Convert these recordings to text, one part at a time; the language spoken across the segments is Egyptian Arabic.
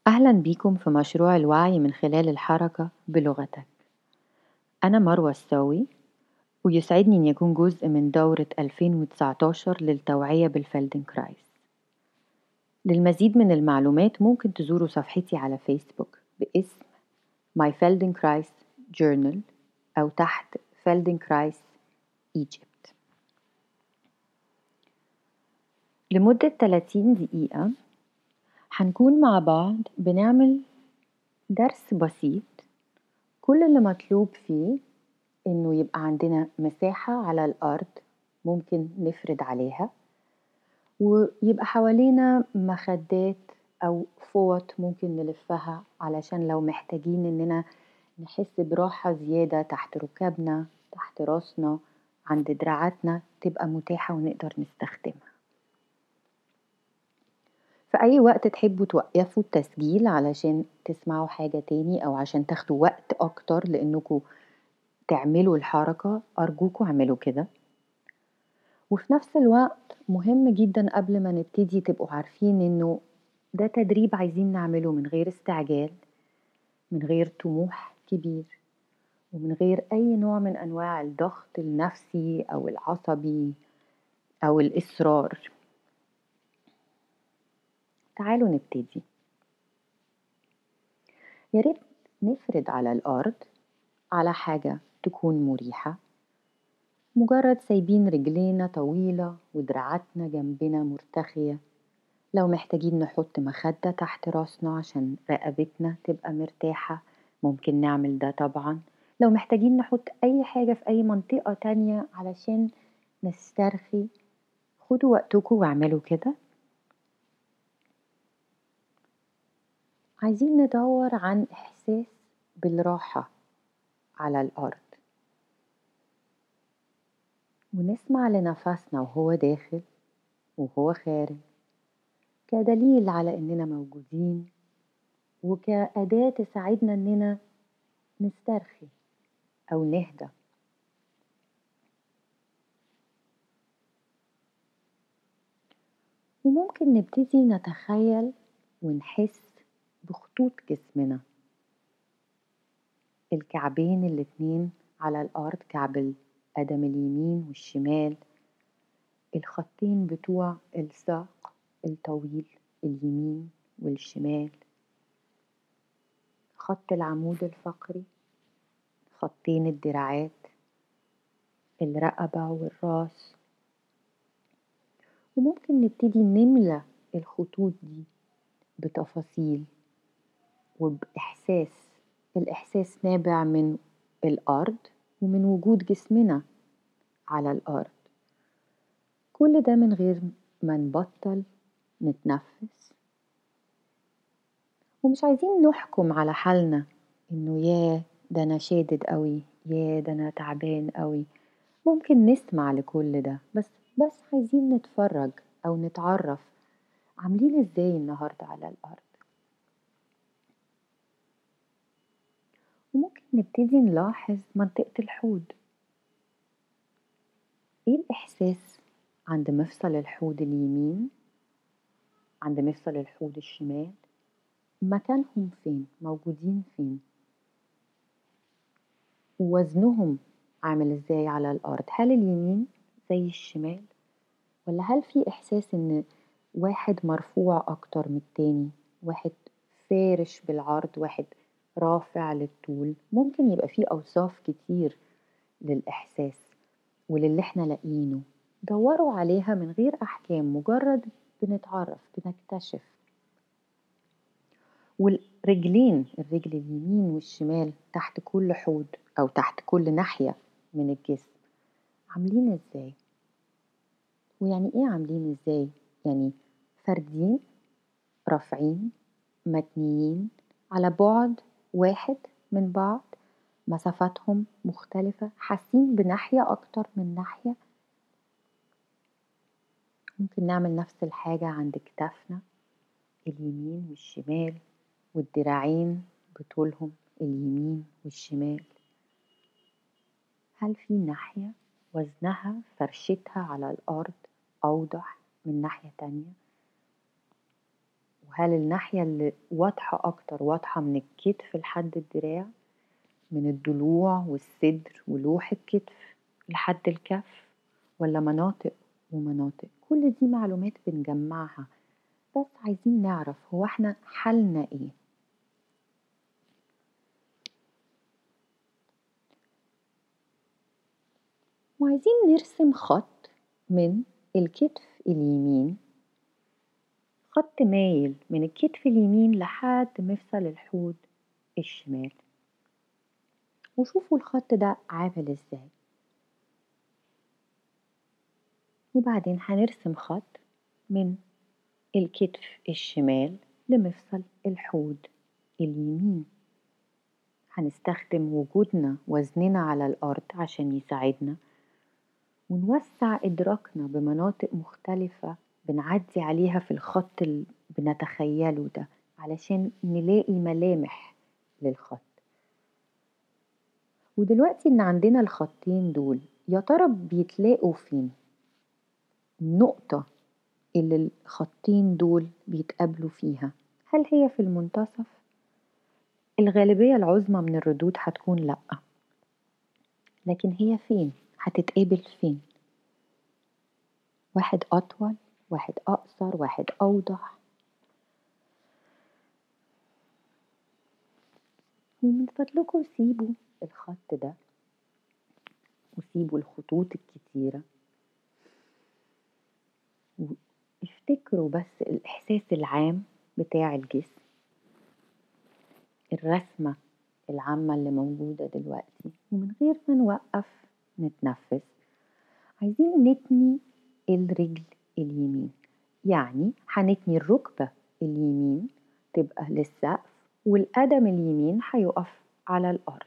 أهلا بيكم في مشروع الوعي من خلال الحركة بلغتك أنا مروة السوي ويسعدني أن يكون جزء من دورة 2019 للتوعية بالفلدنكرايس للمزيد من المعلومات ممكن تزوروا صفحتي على فيسبوك باسم My Feldenkrais Journal أو تحت Feldenkrais Egypt لمدة 30 دقيقة هنكون مع بعض بنعمل درس بسيط كل اللي مطلوب فيه انه يبقى عندنا مساحة على الارض ممكن نفرد عليها ويبقى حوالينا مخدات او فوط ممكن نلفها علشان لو محتاجين اننا نحس براحة زيادة تحت ركابنا تحت راسنا عند دراعاتنا تبقى متاحة ونقدر نستخدمها في أي وقت تحبوا توقفوا التسجيل علشان تسمعوا حاجة تاني أو عشان تاخدوا وقت أكتر لأنكوا تعملوا الحركة أرجوكوا اعملوا كده وفي نفس الوقت مهم جدا قبل ما نبتدي تبقوا عارفين انه ده تدريب عايزين نعمله من غير استعجال من غير طموح كبير ومن غير أي نوع من أنواع الضغط النفسي أو العصبي أو الإصرار تعالوا نبتدي يا ريت نفرد على الأرض على حاجة تكون مريحة مجرد سايبين رجلينا طويلة ودراعاتنا جنبنا مرتخية لو محتاجين نحط مخدة تحت راسنا عشان رقبتنا تبقى مرتاحة ممكن نعمل ده طبعا لو محتاجين نحط أي حاجة في أي منطقة تانية علشان نسترخي خدوا وقتكم واعملوا كده عايزين ندور عن إحساس بالراحة على الأرض ونسمع لنفسنا وهو داخل وهو خارج كدليل على إننا موجودين وكأداة تساعدنا إننا نسترخي أو نهدى وممكن نبتدي نتخيل ونحس بخطوط جسمنا الكعبين الاتنين على الأرض كعب القدم اليمين والشمال الخطين بتوع الساق الطويل اليمين والشمال خط العمود الفقري خطين الدراعات الرقبة والراس وممكن نبتدي نملى الخطوط دي بتفاصيل وبإحساس الإحساس نابع من الأرض ومن وجود جسمنا على الأرض كل ده من غير ما نبطل نتنفس ومش عايزين نحكم على حالنا انه ياه ده انا شادد قوي ياه ده انا تعبان قوي ممكن نسمع لكل ده بس بس عايزين نتفرج او نتعرف عاملين ازاي النهارده على الارض وممكن نبتدي نلاحظ منطقة الحوض ايه الإحساس عند مفصل الحوض اليمين عند مفصل الحوض الشمال مكانهم فين موجودين فين ووزنهم عامل ازاي على الأرض هل اليمين زي الشمال ولا هل في إحساس إن واحد مرفوع أكتر من التاني واحد فارش بالعرض واحد رافع للطول ممكن يبقى فيه أوصاف كتير للإحساس وللي احنا لاقيينه دوروا عليها من غير أحكام مجرد بنتعرف بنكتشف والرجلين الرجل اليمين والشمال تحت كل حوض أو تحت كل ناحية من الجسم عاملين ازاي ويعني ايه عاملين ازاي يعني فردين رافعين متنيين على بعد واحد من بعض مسافاتهم مختلفة حاسين بناحية أكتر من ناحية ممكن نعمل نفس الحاجة عند كتافنا اليمين والشمال والدراعين بطولهم اليمين والشمال هل في ناحية وزنها فرشتها على الأرض أوضح من ناحية تانية وهل الناحية اللي واضحة أكتر واضحة من الكتف لحد الدراع من الضلوع والصدر ولوح الكتف لحد الكف ولا مناطق ومناطق كل دي معلومات بنجمعها بس عايزين نعرف هو احنا حالنا ايه وعايزين نرسم خط من الكتف اليمين خط مايل من الكتف اليمين لحد مفصل الحوض الشمال وشوفوا الخط ده عامل ازاي وبعدين هنرسم خط من الكتف الشمال لمفصل الحوض اليمين هنستخدم وجودنا وزننا على الأرض عشان يساعدنا ونوسع إدراكنا بمناطق مختلفة بنعدي عليها في الخط اللي بنتخيله ده علشان نلاقي ملامح للخط ودلوقتي إن عندنا الخطين دول يا ترى بيتلاقوا فين النقطة اللي الخطين دول بيتقابلوا فيها هل هي في المنتصف؟ الغالبية العظمى من الردود هتكون لأ لكن هي فين؟ هتتقابل فين؟ واحد أطول واحد أقصر واحد أوضح ومن فضلكم سيبوا الخط ده وسيبوا الخطوط الكتيرة وافتكروا بس الإحساس العام بتاع الجسم الرسمة العامة اللي موجودة دلوقتي ومن غير ما نوقف نتنفس عايزين نتني الرجل اليمين يعني هنتني الركبة اليمين تبقى للسقف والقدم اليمين هيقف على الأرض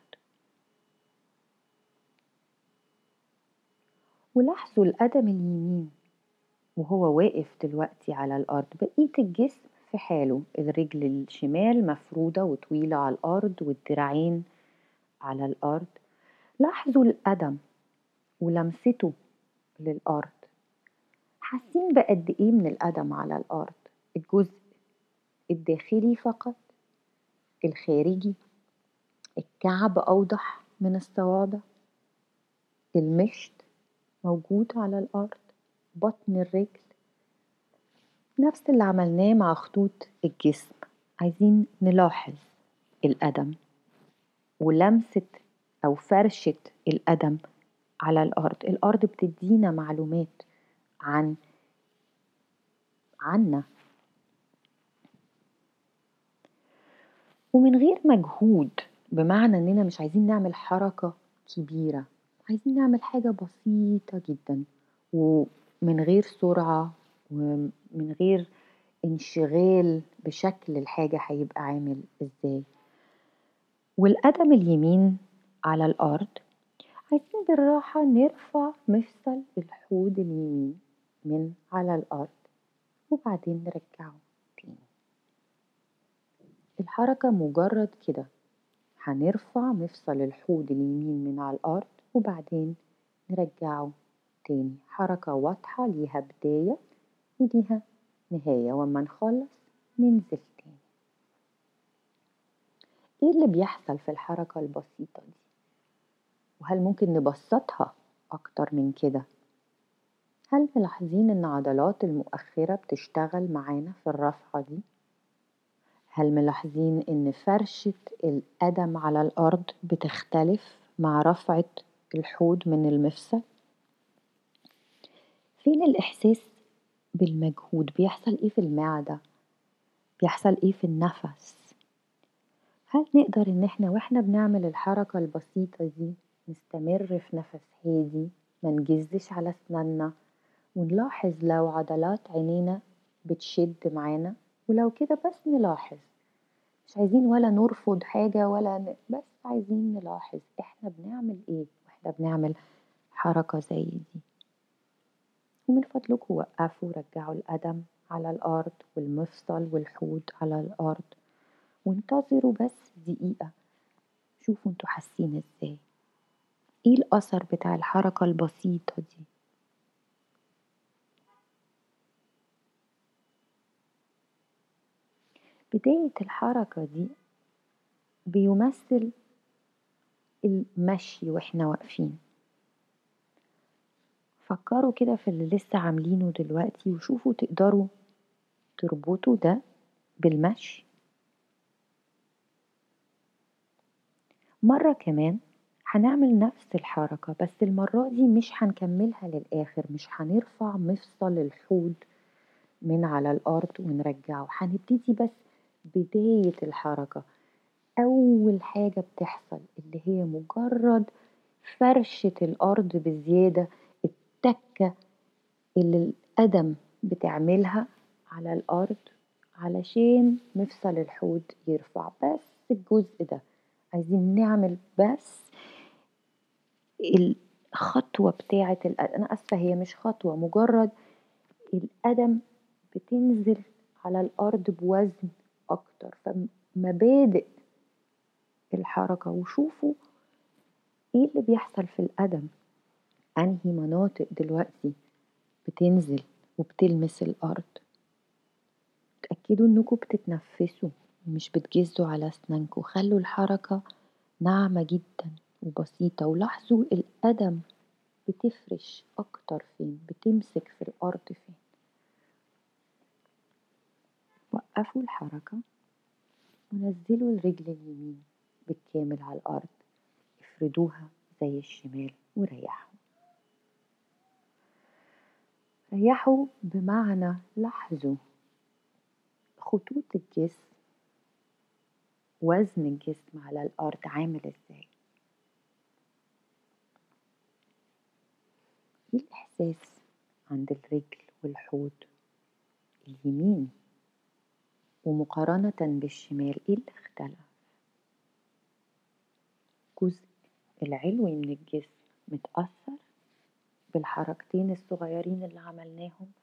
ولاحظوا القدم اليمين وهو واقف دلوقتي على الأرض بقية الجسم في حاله الرجل الشمال مفرودة وطويلة على الأرض والدراعين على الأرض لاحظوا القدم ولمسته للأرض حاسين بقد إيه من القدم على الأرض الجزء الداخلي فقط الخارجي الكعب أوضح من الصوابع المشط موجود على الأرض بطن الرجل نفس اللي عملناه مع خطوط الجسم عايزين نلاحظ القدم ولمسة أو فرشة القدم على الأرض الأرض بتدينا معلومات عن عنا ومن غير مجهود بمعنى اننا مش عايزين نعمل حركة كبيرة عايزين نعمل حاجة بسيطة جدا ومن غير سرعة ومن غير انشغال بشكل الحاجة هيبقى عامل ازاي والقدم اليمين على الأرض عايزين بالراحة نرفع مفصل الحوض اليمين من على الأرض وبعدين نرجعه تاني الحركة مجرد كده هنرفع مفصل الحوض اليمين من على الأرض وبعدين نرجعه تاني حركة واضحة ليها بداية وليها نهاية وما نخلص ننزل تاني ايه اللي بيحصل في الحركة البسيطة دي وهل ممكن نبسطها أكتر من كده هل ملاحظين إن عضلات المؤخرة بتشتغل معانا في الرفعة دي؟ هل ملاحظين إن فرشة القدم على الأرض بتختلف مع رفعة الحوض من المفصل؟ فين الإحساس بالمجهود بيحصل إيه في المعدة؟ بيحصل إيه في النفس؟ هل نقدر إن إحنا وإحنا بنعمل الحركة البسيطة دي نستمر في نفس هادي منجزش على أسناننا ونلاحظ لو عضلات عينينا بتشد معانا ولو كده بس نلاحظ مش عايزين ولا نرفض حاجة ولا ن... بس عايزين نلاحظ احنا بنعمل ايه واحنا بنعمل حركة زي دي ومن فضلكم وقفوا ورجعوا القدم على الأرض والمفصل والحوض على الأرض وانتظروا بس دقيقة شوفوا انتوا حاسين ازاي ايه الأثر بتاع الحركة البسيطة دي بداية الحركة دي بيمثل المشي واحنا واقفين فكروا كده في اللي لسه عاملينه دلوقتي وشوفوا تقدروا تربطوا ده بالمشي مرة كمان هنعمل نفس الحركة بس المرة دي مش هنكملها للآخر مش هنرفع مفصل الحوض من على الأرض ونرجعه هنبتدي بس بداية الحركة أول حاجة بتحصل اللي هي مجرد فرشة الأرض بزيادة التكة اللي القدم بتعملها على الأرض علشان مفصل الحوض يرفع بس الجزء ده عايزين نعمل بس الخطوة بتاعة أنا آسفة هي مش خطوة مجرد القدم بتنزل على الأرض بوزن أكتر فمبادئ الحركة وشوفوا ايه اللي بيحصل في القدم أنهي مناطق دلوقتي بتنزل وبتلمس الأرض اتأكدوا انكم بتتنفسوا مش بتجزوا على أسنانكوا خلوا الحركة ناعمة جدا وبسيطة ولاحظوا القدم بتفرش أكتر فين بتمسك في الأرض فين وقفوا الحركة ونزلوا الرجل اليمين بالكامل على الأرض افردوها زي الشمال وريحوا ريحوا بمعنى لاحظوا خطوط الجسم وزن الجسم على الأرض عامل ازاي ايه الإحساس عند الرجل والحوض اليمين ومقارنة بالشمال ايه اللي اختلف الجزء العلوي من الجسم متأثر بالحركتين الصغيرين اللي عملناهم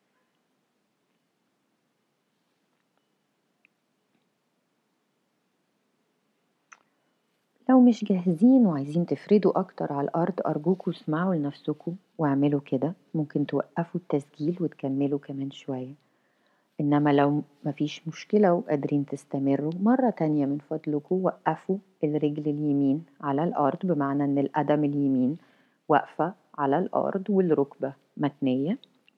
لو مش جاهزين وعايزين تفردوا أكتر على الأرض أرجوكوا اسمعوا لنفسكوا واعملوا كده ممكن توقفوا التسجيل وتكملوا كمان شوية إنما لو مفيش مشكلة وقادرين تستمروا مرة تانية من فضلكوا وقفوا الرجل اليمين على الأرض بمعنى إن القدم اليمين واقفة على الأرض والركبة متنية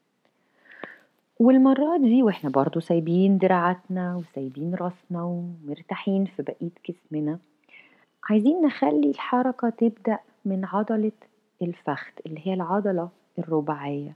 والمرة دي واحنا برضو سايبين دراعاتنا وسايبين راسنا ومرتاحين في بقية جسمنا عايزين نخلي الحركة تبدأ من عضلة الفخذ اللي هي العضلة الرباعية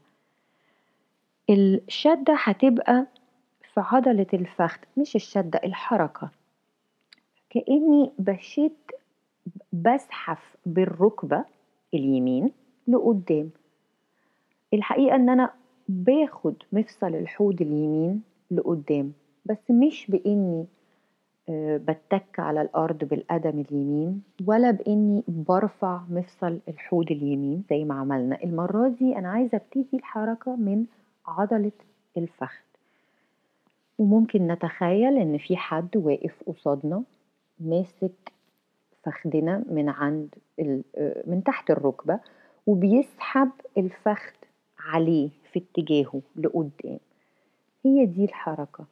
الشدة هتبقى في عضلة الفخذ مش الشدة الحركة كأني بشد بزحف بالركبة اليمين لقدام الحقيقة ان انا باخد مفصل الحوض اليمين لقدام بس مش باني بتك على الأرض بالقدم اليمين ولا بإني برفع مفصل الحوض اليمين زي ما عملنا المرة دي أنا عايزة أبتدي الحركة من عضلة الفخذ وممكن نتخيل إن في حد واقف قصادنا ماسك فخدنا من عند من تحت الركبة وبيسحب الفخذ عليه في اتجاهه لقدام هي دي الحركة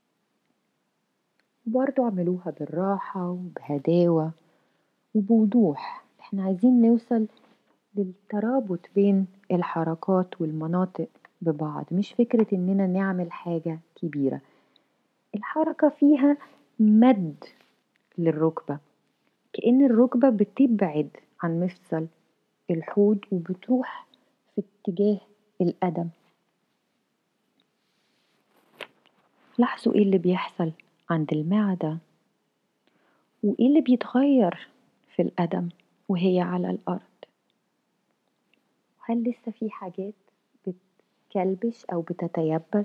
وبرضو اعملوها بالراحة وبهداوة وبوضوح احنا عايزين نوصل للترابط بين الحركات والمناطق ببعض مش فكرة اننا نعمل حاجة كبيرة الحركة فيها مد للركبة كأن الركبة بتبعد عن مفصل الحوض وبتروح في اتجاه القدم لاحظوا ايه اللي بيحصل عند المعدة وايه اللي بيتغير في القدم وهي على الأرض هل لسه في حاجات بتكلبش أو بتتيبس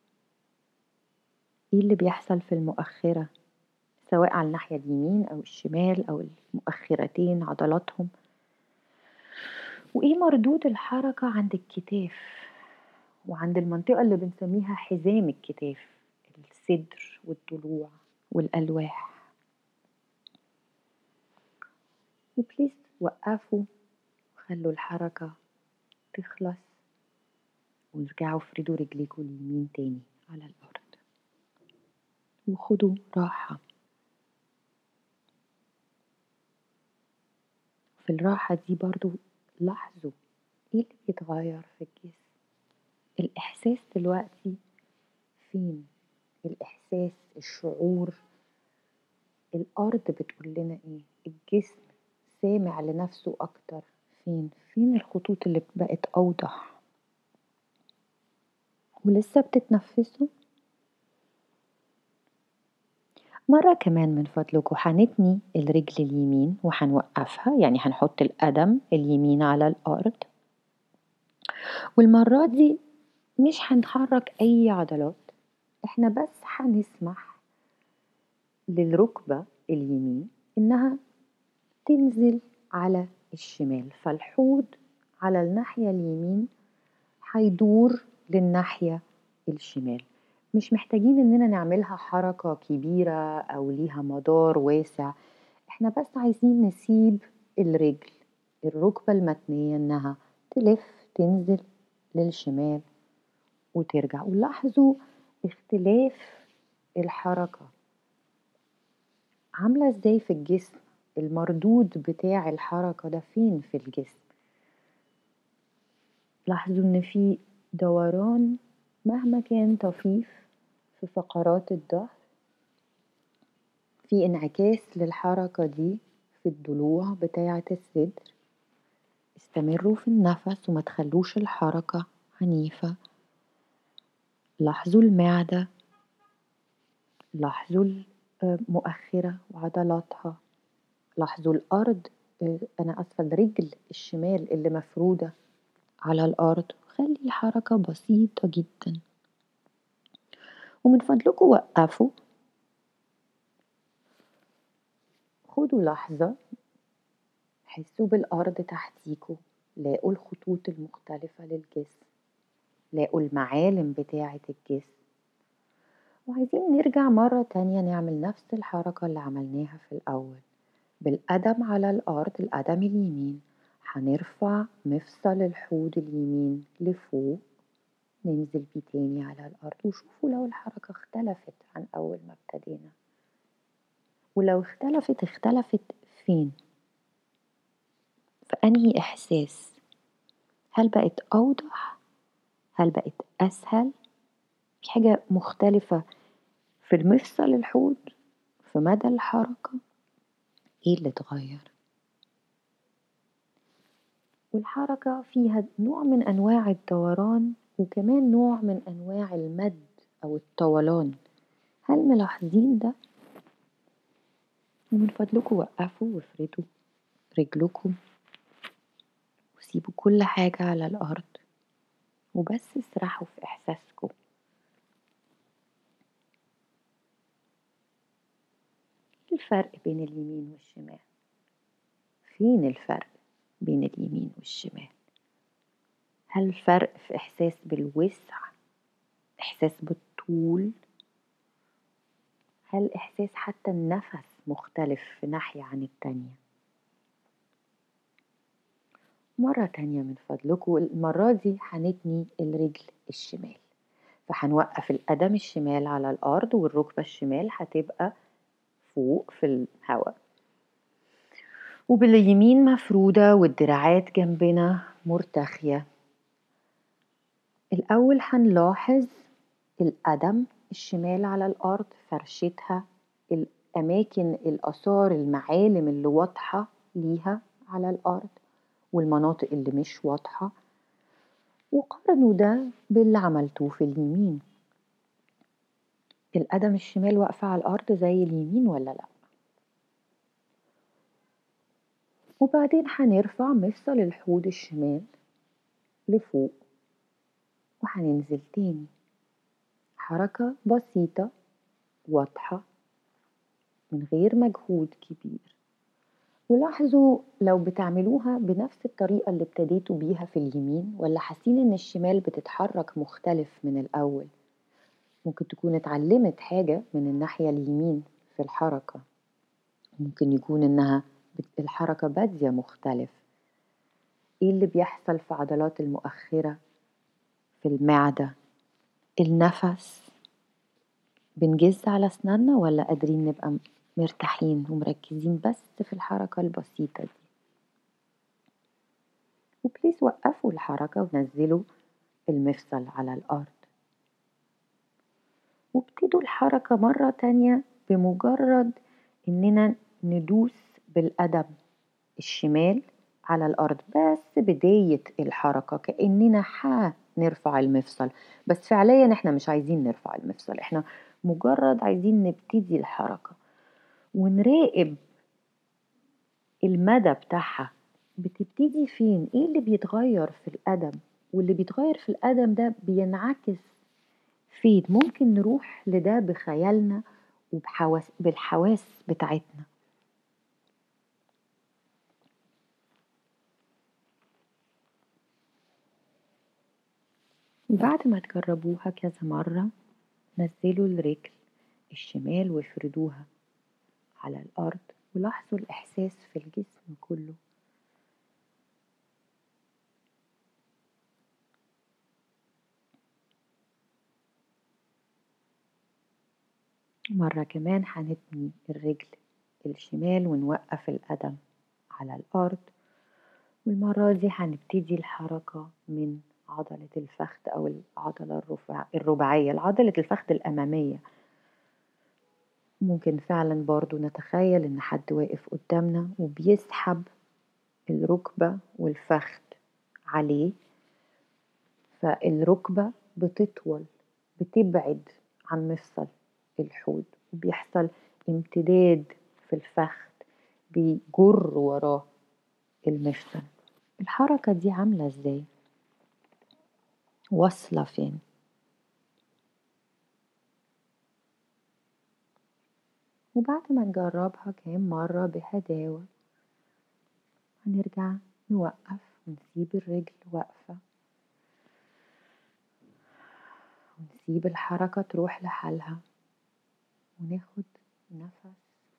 ايه اللي بيحصل في المؤخرة سواء على الناحية اليمين أو الشمال أو المؤخرتين عضلاتهم وإيه مردود الحركة عند الكتاف وعند المنطقة اللي بنسميها حزام الكتاف الصدر والضلوع والألواح وبليز وقفوا خلوا الحركة تخلص وارجعوا افردوا رجليكوا اليمين تاني على الأرض وخدوا راحة في الراحة دي برضو لاحظوا ايه اللي بيتغير في الجسم الإحساس دلوقتي فين الإحساس الشعور الأرض بتقول لنا ايه الجسم سامع لنفسه أكتر فين فين الخطوط اللي بقت أوضح ولسه بتتنفسوا مرة كمان من فضلكم حنتني الرجل اليمين وحنوقفها يعني هنحط القدم اليمين على الأرض والمرة دي مش هنحرك أي عضلات احنا بس هنسمح للركبة اليمين إنها تنزل على الشمال فالحوض على الناحية اليمين هيدور للناحية الشمال مش محتاجين إننا نعملها حركة كبيرة أو ليها مدار واسع احنا بس عايزين نسيب الرجل الركبة المتنية إنها تلف تنزل للشمال وترجع ولاحظوا اختلاف الحركة عاملة ازاي في الجسم المردود بتاع الحركة ده فين في الجسم لاحظوا ان في دوران مهما كان طفيف في فقرات الظهر في انعكاس للحركة دي في الضلوع بتاعة الصدر استمروا في النفس وما تخلوش الحركة عنيفة لاحظوا المعدة لاحظوا المؤخرة وعضلاتها لاحظوا الأرض أنا أسفة الرجل الشمال اللي مفرودة على الأرض خلي الحركة بسيطة جدا ومن فضلكم وقفوا خدوا لحظة حسوا بالأرض تحتيكوا لاقوا الخطوط المختلفة للجسم لاقوا المعالم بتاعة الجسم وعايزين نرجع مرة تانية نعمل نفس الحركة اللي عملناها في الأول بالقدم على الأرض القدم اليمين هنرفع مفصل الحوض اليمين لفوق ننزل بيه تاني على الأرض وشوفوا لو الحركة اختلفت عن أول ما ابتدينا ولو اختلفت اختلفت فين في أنهي إحساس هل بقت أوضح هل بقت أسهل في حاجة مختلفة في المفصل الحوض في مدى الحركة ايه اللي اتغير والحركة فيها نوع من أنواع الدوران وكمان نوع من أنواع المد أو الطولان هل ملاحظين ده؟ ومن فضلكم وقفوا وافردوا رجلكم وسيبوا كل حاجة على الأرض وبس اسرحوا في إحساسكم الفرق بين اليمين والشمال فين الفرق بين اليمين والشمال هل الفرق في إحساس بالوسع إحساس بالطول هل إحساس حتى النفس مختلف في ناحية عن التانية مرة تانية من فضلكم المرة دي هنتني الرجل الشمال فهنوقف القدم الشمال على الأرض والركبة الشمال هتبقى فوق في الهواء وباليمين مفرودة والدراعات جنبنا مرتخية الأول هنلاحظ القدم الشمال على الأرض فرشتها الأماكن الآثار المعالم اللي واضحة ليها على الأرض والمناطق اللي مش واضحة وقارنوا ده باللي عملتوه في اليمين القدم الشمال واقفة على الأرض زي اليمين ولا لأ وبعدين هنرفع مفصل الحوض الشمال لفوق وهننزل تاني حركة بسيطة واضحة من غير مجهود كبير ولاحظوا لو بتعملوها بنفس الطريقة اللي ابتديتوا بيها في اليمين ولا حاسين ان الشمال بتتحرك مختلف من الأول ممكن تكون اتعلمت حاجة من الناحية اليمين في الحركة ممكن يكون انها الحركة بادية مختلف ايه اللي بيحصل في عضلات المؤخرة في المعدة النفس بنجز على أسناننا ولا قادرين نبقى مرتاحين ومركزين بس في الحركة البسيطة دي وبليز وقفوا الحركة ونزلوا المفصل على الأرض وابتدوا الحركة مرة تانية بمجرد إننا ندوس بالقدم الشمال على الأرض بس بداية الحركة كأننا حنرفع المفصل بس فعليا احنا مش عايزين نرفع المفصل احنا مجرد عايزين نبتدي الحركة ونراقب المدى بتاعها بتبتدي فين ايه اللي بيتغير في القدم واللي بيتغير في القدم ده بينعكس فين ممكن نروح لده بخيالنا وبحواس بالحواس بتاعتنا بعد ما تجربوها كذا مرة نزلوا الرجل الشمال وافردوها على الأرض ولاحظوا الإحساس في الجسم كله مرة كمان هنتني الرجل الشمال ونوقف القدم على الأرض والمرة دي هنبتدي الحركة من عضلة الفخذ أو العضلة الرباعية عضلة الفخذ الأمامية ممكن فعلا برضو نتخيل إن حد واقف قدامنا وبيسحب الركبة والفخذ عليه فالركبة بتطول بتبعد عن مفصل الحوض وبيحصل امتداد في الفخذ بيجر وراه المفصل الحركة دي عاملة ازاي؟ واصلة فين؟ وبعد ما نجربها كام مرة بهداوة هنرجع نوقف ونسيب الرجل واقفة ونسيب الحركة تروح لحالها وناخد نفس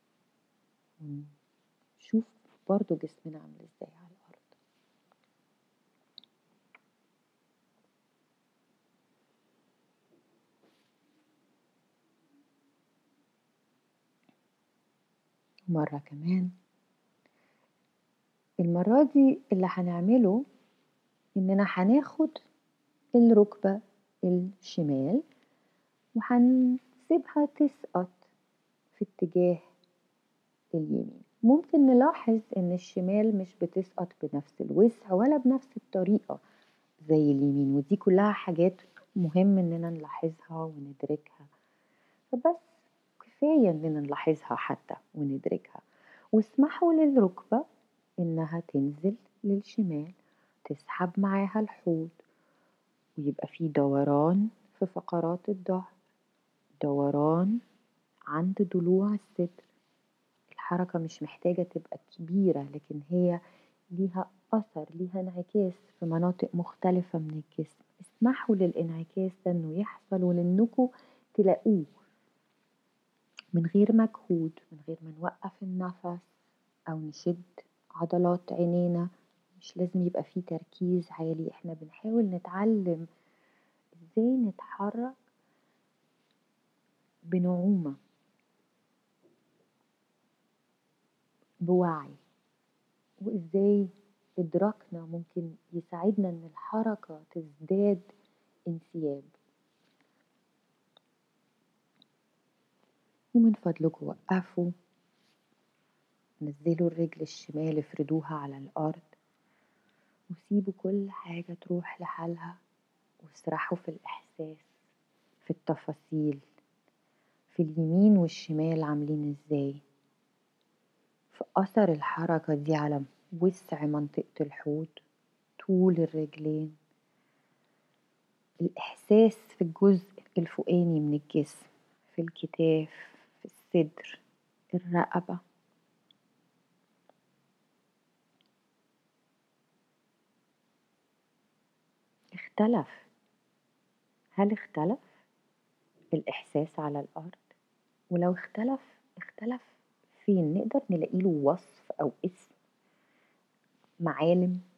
ونشوف برضو جسمنا عامل ازاي على الأرض مرة كمان المرة دي اللي هنعمله إننا هناخد الركبة الشمال وهنسيبها تسقط في اتجاه اليمين ممكن نلاحظ إن الشمال مش بتسقط بنفس الوسع ولا بنفس الطريقة زي اليمين ودي كلها حاجات مهم إننا نلاحظها وندركها فبس كفاية إننا نلاحظها حتى وندركها واسمحوا للركبة إنها تنزل للشمال تسحب معاها الحوض ويبقى في دوران في فقرات الظهر دوران عند ضلوع الصدر الحركة مش محتاجة تبقى كبيرة لكن هي ليها أثر ليها انعكاس في مناطق مختلفة من الجسم اسمحوا للانعكاس ده انه يحصل ولانكم تلاقوه من غير مجهود من غير ما نوقف النفس أو نشد عضلات عينينا مش لازم يبقى فيه تركيز عالي احنا بنحاول نتعلم ازاي نتحرك بنعومة بوعي وازاي إدراكنا ممكن يساعدنا إن الحركة تزداد انسياب ومن فضلكم وقفوا نزلوا الرجل الشمال افردوها على الأرض وسيبوا كل حاجة تروح لحالها واسرحوا في الإحساس في التفاصيل في اليمين والشمال عاملين ازاي في أثر الحركة دي على وسع منطقة الحوض طول الرجلين الإحساس في الجزء الفوقاني من الجسم في الكتاف في الصدر الرقبة اختلف هل اختلف الإحساس على الأرض ولو اختلف اختلف فين نقدر نلاقيله وصف أو اسم معالم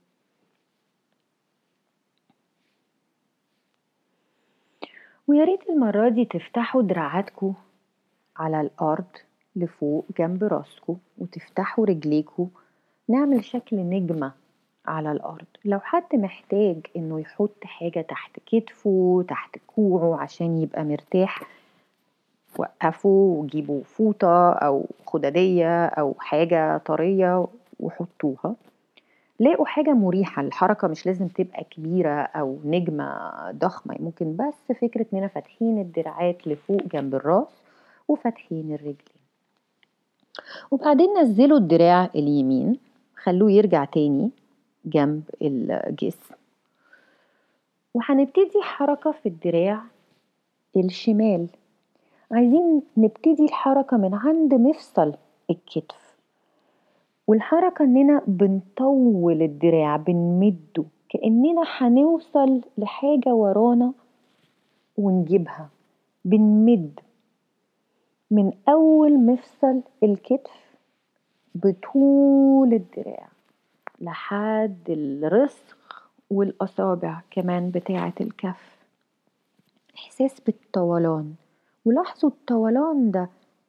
وياريت المرة دي تفتحوا دراعاتكوا على الأرض لفوق جنب راسكوا وتفتحوا رجليكوا نعمل شكل نجمة على الأرض لو حد محتاج إنه يحط حاجة تحت كتفه تحت كوعه عشان يبقى مرتاح وقفوا وجيبوا فوطة أو خدادية أو حاجة طرية وحطوها لاقوا حاجة مريحة الحركة مش لازم تبقى كبيرة أو نجمة ضخمة ممكن بس فكرة إننا فاتحين الدراعات لفوق جنب الراس وفاتحين الرجلين وبعدين نزلوا الدراع اليمين خلوه يرجع تاني جنب الجسم وهنبتدي حركة في الدراع الشمال عايزين نبتدي الحركة من عند مفصل الكتف والحركة اننا بنطول الدراع بنمده كأننا هنوصل لحاجة ورانا ونجيبها بنمد من أول مفصل الكتف بطول الدراع لحد الرسغ والأصابع كمان بتاعة الكف إحساس بالطولان ولاحظوا الطولان ده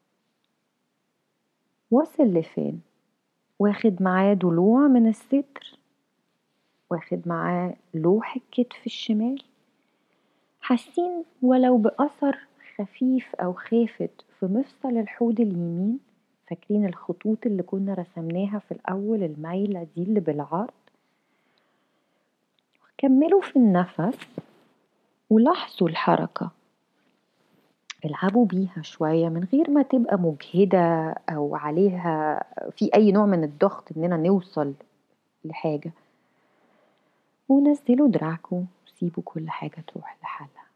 واصل لفين واخد معاه ضلوع من الصدر واخد معاه لوح الكتف الشمال حاسين ولو بأثر خفيف أو خافت في مفصل الحوض اليمين فاكرين الخطوط اللي كنا رسمناها في الأول المايلة دي اللي بالعرض كملوا في النفس ولاحظوا الحركة العبوا بيها شوية من غير ما تبقى مجهدة أو عليها في أي نوع من الضغط إننا نوصل لحاجة ونزلوا دراعكم وسيبوا كل حاجة تروح لحالها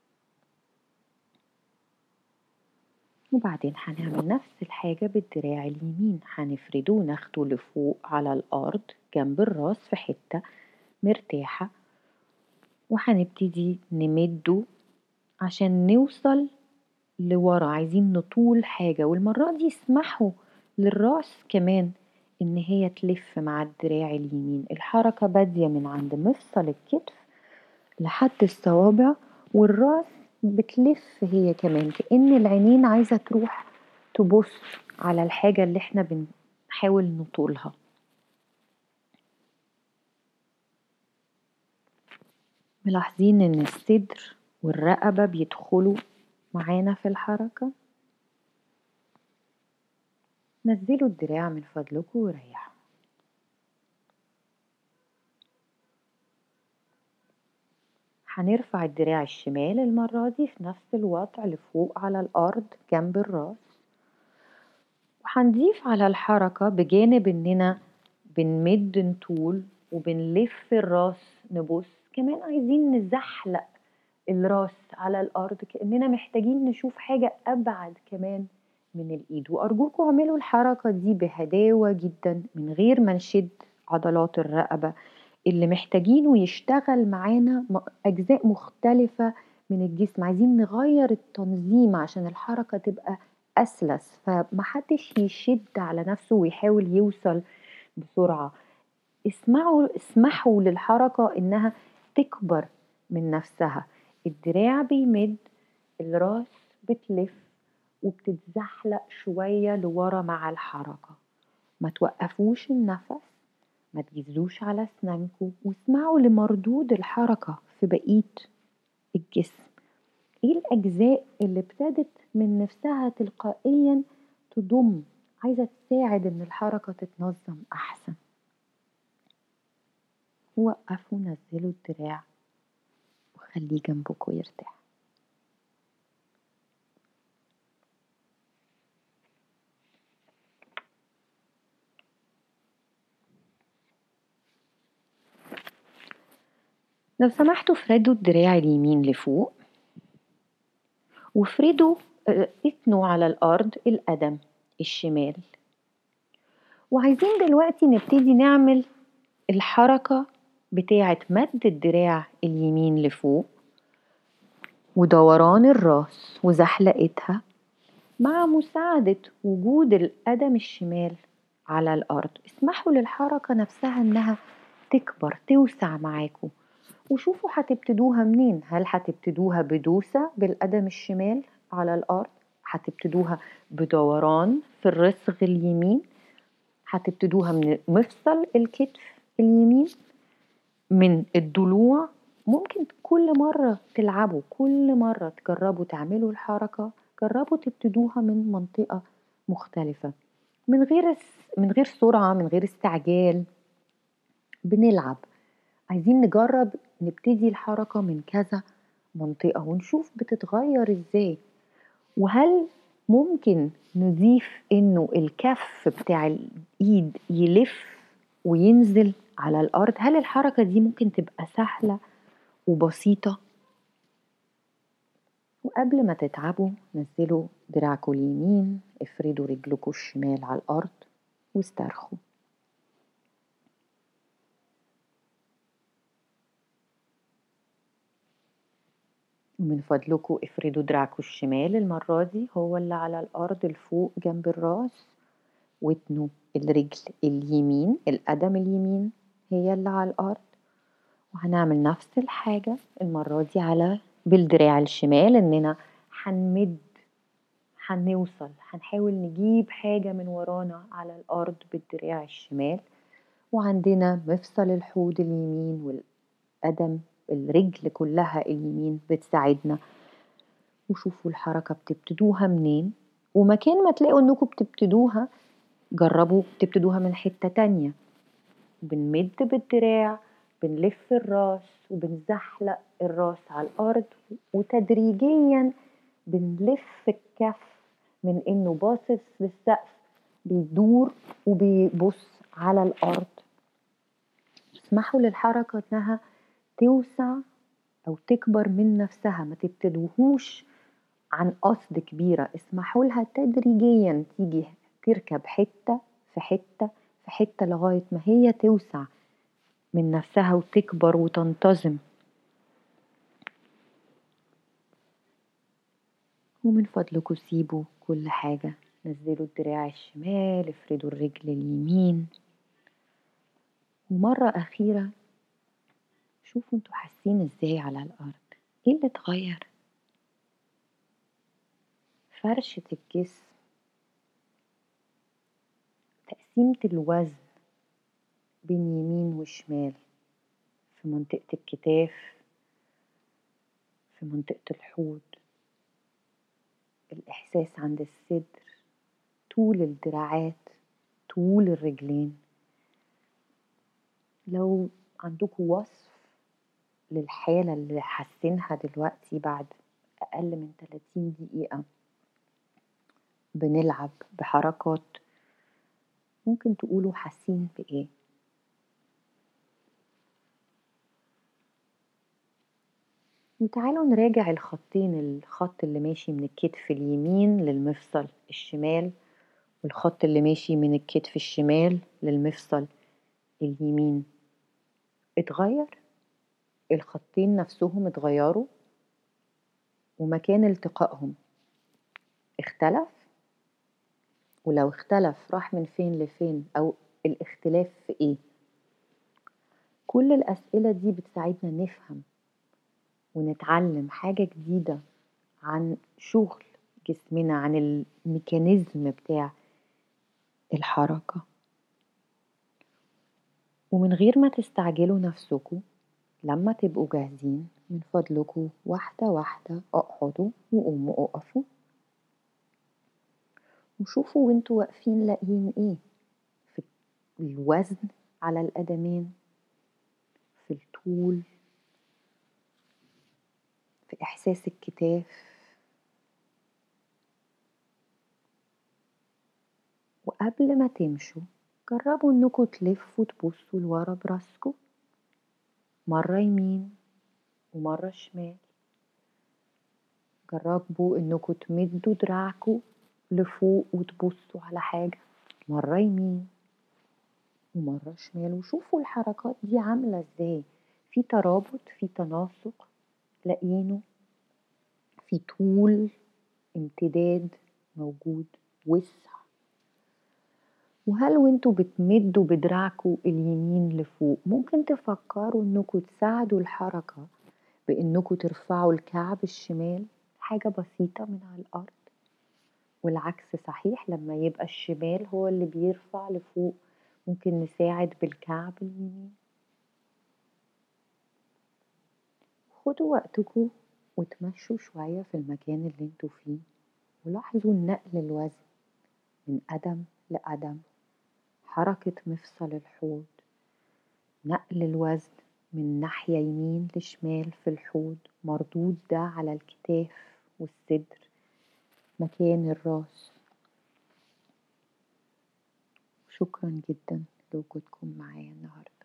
وبعدين هنعمل نفس الحاجة بالدراع اليمين هنفرده وناخده لفوق على الأرض جنب الراس في حتة مرتاحة وهنبتدي نمده عشان نوصل لورا عايزين نطول حاجة والمرة دي اسمحوا للراس كمان ان هي تلف مع الدراع اليمين الحركة بادية من عند مفصل الكتف لحد الصوابع والراس بتلف هي كمان كأن العينين عايزة تروح تبص على الحاجة اللي احنا بنحاول نطولها ملاحظين ان الصدر والرقبة بيدخلوا معانا في الحركة نزلوا الدراع من فضلكم وريحوا هنرفع الدراع الشمال المرة دي في نفس الوضع لفوق على الأرض جنب الراس وهنضيف على الحركة بجانب إننا بنمد نطول وبنلف الراس نبص كمان عايزين نزحلق الراس على الأرض كأننا محتاجين نشوف حاجة أبعد كمان من الإيد وأرجوكم اعملوا الحركة دي بهداوة جدا من غير ما نشد عضلات الرقبة اللي محتاجينه يشتغل معانا أجزاء مختلفة من الجسم عايزين نغير التنظيم عشان الحركة تبقى أسلس فمحدش يشد على نفسه ويحاول يوصل بسرعة اسمعوا اسمحوا للحركة إنها تكبر من نفسها الدراع بيمد الراس بتلف وبتتزحلق شوية لورا مع الحركة ما توقفوش النفس ما تجزوش على اسنانكم واسمعوا لمردود الحركة في بقية الجسم ايه الأجزاء اللي ابتدت من نفسها تلقائيا تضم عايزة تساعد ان الحركة تتنظم أحسن وقفوا نزلوا الدراع وخليه جنبكوا يرتاح لو سمحتوا فردوا الدراع اليمين لفوق وفردوا اتنوا على الأرض القدم الشمال وعايزين دلوقتي نبتدي نعمل الحركة بتاعة مد الدراع اليمين لفوق ودوران الراس وزحلقتها مع مساعدة وجود القدم الشمال على الأرض اسمحوا للحركة نفسها إنها تكبر توسع معاكم وشوفوا هتبتدوها منين هل هتبتدوها بدوسة بالقدم الشمال على الأرض هتبتدوها بدوران في الرسغ اليمين هتبتدوها من مفصل الكتف اليمين من الضلوع ممكن كل مرة تلعبوا كل مرة تجربوا تعملوا الحركة جربوا تبتدوها من منطقة مختلفة من غير من غير سرعة من غير استعجال بنلعب عايزين نجرب نبتدي الحركة من كذا منطقة ونشوف بتتغير ازاي وهل ممكن نضيف انه الكف بتاع الايد يلف وينزل على الارض هل الحركة دي ممكن تبقى سهلة وبسيطة وقبل ما تتعبوا نزلوا دراعكم اليمين افردوا رجلكم الشمال على الأرض واسترخوا ومن فضلكم افردوا دراعكم الشمال المرة دي هو اللي على الأرض الفوق جنب الراس واتنوا الرجل اليمين القدم اليمين هي اللي على الأرض وهنعمل نفس الحاجة المرة دي على بالدراع الشمال إننا هنمد هنوصل هنحاول نجيب حاجة من ورانا على الأرض بالدراع الشمال وعندنا مفصل الحوض اليمين والقدم الرجل كلها اليمين بتساعدنا وشوفوا الحركة بتبتدوها منين ومكان ما تلاقوا انكم بتبتدوها جربوا تبتدوها من حتة تانية بنمد بالدراع بنلف الراس وبنزحلق الراس على الأرض وتدريجيا بنلف الكف من إنه باصص للسقف بيدور وبيبص على الأرض اسمحوا للحركة إنها توسع أو تكبر من نفسها ما تبتدوهوش عن قصد كبيرة اسمحوا لها تدريجيا تيجي تركب حتة في حتة في حتة لغاية ما هي توسع من نفسها وتكبر وتنتظم ومن فضلكم سيبوا كل حاجة نزلوا الدراع الشمال افردوا الرجل اليمين ومرة أخيرة شوفوا انتوا حاسين ازاي على الأرض ايه اللي اتغير فرشة الجسم تقسيمة الوزن بين يمين وشمال في منطقة الكتاف في منطقة الحوض الإحساس عند الصدر طول الدراعات طول الرجلين لو عندكم وصف للحالة اللي حاسينها دلوقتي بعد أقل من 30 دقيقة بنلعب بحركات ممكن تقولوا حاسين بإيه وتعالوا نراجع الخطين الخط اللي ماشي من الكتف اليمين للمفصل الشمال والخط اللي ماشي من الكتف الشمال للمفصل اليمين اتغير الخطين نفسهم اتغيروا ومكان التقائهم اختلف ولو اختلف راح من فين لفين أو الاختلاف في ايه كل الأسئلة دي بتساعدنا نفهم ونتعلم حاجة جديدة عن شغل جسمنا عن الميكانيزم بتاع الحركة ومن غير ما تستعجلوا نفسكوا لما تبقوا جاهزين من فضلكوا واحدة واحدة اقعدوا وقوموا اقفوا وشوفوا وانتوا واقفين لاقيين ايه في الوزن على القدمين في الطول في إحساس الكتاف وقبل ما تمشوا جربوا انكم تلفوا تبصوا لورا براسكم مرة يمين ومرة شمال جربوا انكم تمدوا دراعكم لفوق وتبصوا على حاجة مرة يمين ومرة شمال وشوفوا الحركات دي عاملة ازاي في ترابط في تناسق لاقيينه في طول امتداد موجود وسع وهل وانتوا بتمدوا بدراعكوا اليمين لفوق ممكن تفكروا انكوا تساعدوا الحركة بانكوا ترفعوا الكعب الشمال حاجة بسيطة من على الأرض والعكس صحيح لما يبقى الشمال هو اللي بيرفع لفوق ممكن نساعد بالكعب اليمين خدوا وقتكوا وتمشوا شوية في المكان اللي انتوا فيه ولاحظوا نقل الوزن من قدم لقدم حركة مفصل الحوض نقل الوزن من ناحية يمين لشمال في الحوض مردود ده على الكتاف والصدر مكان الراس شكرا جدا لوجودكم معايا النهاردة